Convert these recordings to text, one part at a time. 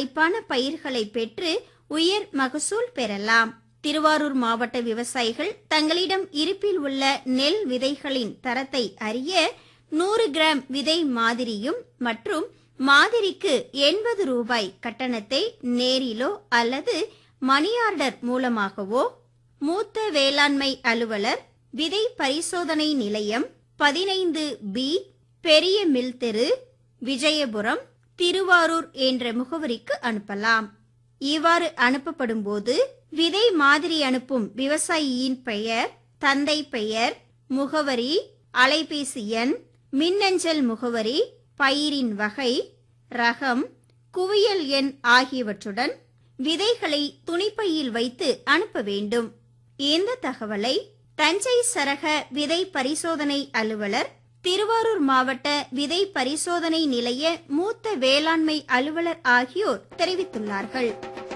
செழிப்பான பயிர்களை பெற்று உயர் மகசூல் பெறலாம் திருவாரூர் மாவட்ட விவசாயிகள் தங்களிடம் இருப்பில் உள்ள நெல் விதைகளின் தரத்தை அறிய நூறு கிராம் விதை மாதிரியும் மற்றும் மாதிரிக்கு எண்பது ரூபாய் கட்டணத்தை நேரிலோ அல்லது மணி ஆர்டர் மூலமாகவோ மூத்த வேளாண்மை அலுவலர் விதை பரிசோதனை நிலையம் பதினைந்து பி பெரிய மில் தெரு விஜயபுரம் திருவாரூர் என்ற முகவரிக்கு அனுப்பலாம் இவ்வாறு அனுப்பப்படும் போது விதை மாதிரி அனுப்பும் விவசாயியின் பெயர் தந்தை பெயர் முகவரி அலைபேசி எண் மின்னஞ்சல் முகவரி பயிரின் வகை ரகம் குவியல் எண் ஆகியவற்றுடன் விதைகளை துணிப்பையில் வைத்து அனுப்ப வேண்டும் இந்த தகவலை தஞ்சை சரக விதை பரிசோதனை அலுவலர் திருவாரூர் மாவட்ட விதை பரிசோதனை நிலைய மூத்த வேளாண்மை அலுவலர் ஆகியோர் தெரிவித்துள்ளார்கள்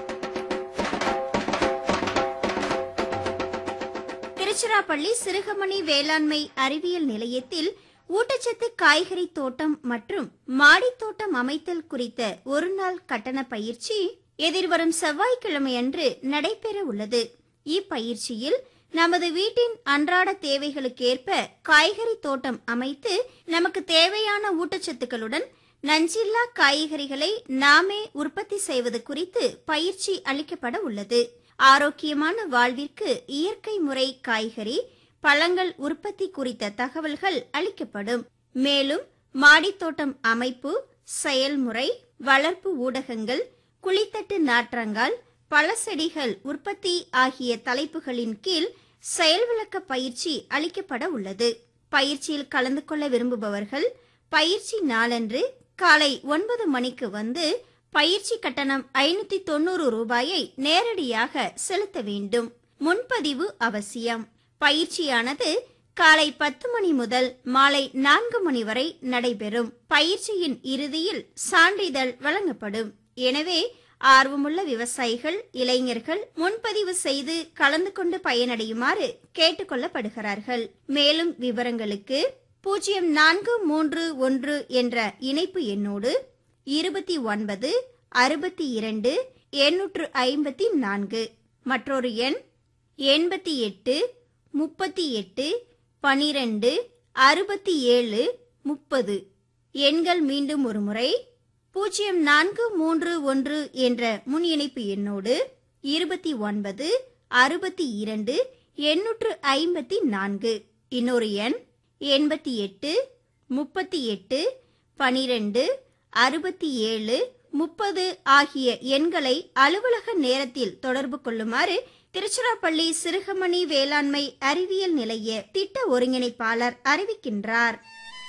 திருச்சிராப்பள்ளி சிறுகமணி வேளாண்மை அறிவியல் நிலையத்தில் ஊட்டச்சத்து காய்கறி தோட்டம் மற்றும் மாடித் தோட்டம் அமைத்தல் குறித்த ஒருநாள் கட்டண பயிற்சி எதிர்வரும் செவ்வாய்க்கிழமையன்று நடைபெற உள்ளது இப்பயிற்சியில் நமது வீட்டின் அன்றாட தேவைகளுக்கேற்ப காய்கறி தோட்டம் அமைத்து நமக்கு தேவையான ஊட்டச்சத்துக்களுடன் நஞ்சில்லா காய்கறிகளை நாமே உற்பத்தி செய்வது குறித்து பயிற்சி அளிக்கப்பட உள்ளது ஆரோக்கியமான வாழ்விற்கு இயற்கை முறை காய்கறி பழங்கள் உற்பத்தி குறித்த தகவல்கள் அளிக்கப்படும் மேலும் மாடித்தோட்டம் அமைப்பு செயல்முறை வளர்ப்பு ஊடகங்கள் குளித்தட்டு நாற்றங்கால் பழச்செடிகள் உற்பத்தி ஆகிய தலைப்புகளின் கீழ் செயல் விளக்க பயிற்சி அளிக்கப்பட உள்ளது பயிற்சியில் கலந்து கொள்ள விரும்புபவர்கள் பயிற்சி நாளன்று காலை ஒன்பது மணிக்கு வந்து பயிற்சி கட்டணம் ஐநூத்தி தொண்ணூறு ரூபாயை நேரடியாக செலுத்த வேண்டும் முன்பதிவு அவசியம் பயிற்சியானது காலை பத்து மணி முதல் மாலை நான்கு மணி வரை நடைபெறும் பயிற்சியின் இறுதியில் சான்றிதழ் வழங்கப்படும் எனவே ஆர்வமுள்ள விவசாயிகள் இளைஞர்கள் முன்பதிவு செய்து கலந்து கொண்டு பயனடையுமாறு கேட்டுக்கொள்ளப்படுகிறார்கள் மேலும் விவரங்களுக்கு பூஜ்ஜியம் நான்கு மூன்று ஒன்று என்ற இணைப்பு எண்ணோடு இருபத்தி ஒன்பது அறுபத்தி இரண்டு எண்ணூற்று ஐம்பத்தி நான்கு மற்றொரு எண் எண்பத்தி எட்டு முப்பத்தி எட்டு பனிரெண்டு அறுபத்தி ஏழு முப்பது எண்கள் மீண்டும் ஒரு முறை பூஜ்ஜியம் நான்கு மூன்று ஒன்று என்ற முன் இணைப்பு எண்ணோடு இருபத்தி ஒன்பது அறுபத்தி இரண்டு எண்ணூற்று ஐம்பத்தி நான்கு இன்னொரு எண் எண்பத்தி எட்டு முப்பத்தி எட்டு பனிரெண்டு அறுபத்தி ஏழு முப்பது ஆகிய எண்களை அலுவலக நேரத்தில் தொடர்பு கொள்ளுமாறு திருச்சிராப்பள்ளி சிறுகமணி வேளாண்மை அறிவியல் நிலைய திட்ட ஒருங்கிணைப்பாளர் அறிவிக்கின்றார்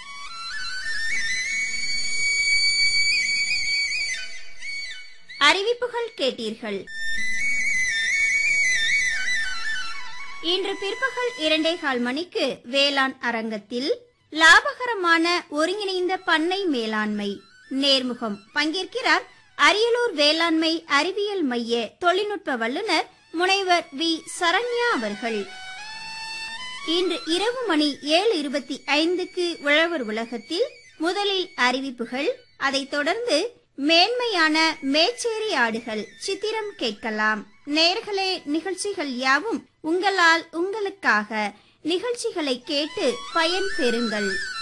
அறிவிப்புகள் கேட்டீர்கள் இன்று பிற்பகல் இரண்டே கால் மணிக்கு வேளாண் அரங்கத்தில் லாபகரமான ஒருங்கிணைந்த பண்ணை மேலாண்மை நேர்முகம் பங்கேற்கிறார் அரியலூர் வேளாண்மை அறிவியல் மைய தொழில்நுட்ப வல்லுநர் முனைவர் வி சரண்யா அவர்கள் இன்று இரவு மணி ஏழு இருபத்தி ஐந்துக்கு உழவர் உலகத்தில் முதலில் அறிவிப்புகள் அதைத் தொடர்ந்து மேன்மையான மேச்சேரி ஆடுகள் சித்திரம் கேட்கலாம் நேர்களே நிகழ்ச்சிகள் யாவும் உங்களால் உங்களுக்காக நிகழ்ச்சிகளை கேட்டு பயன் பெறுங்கள்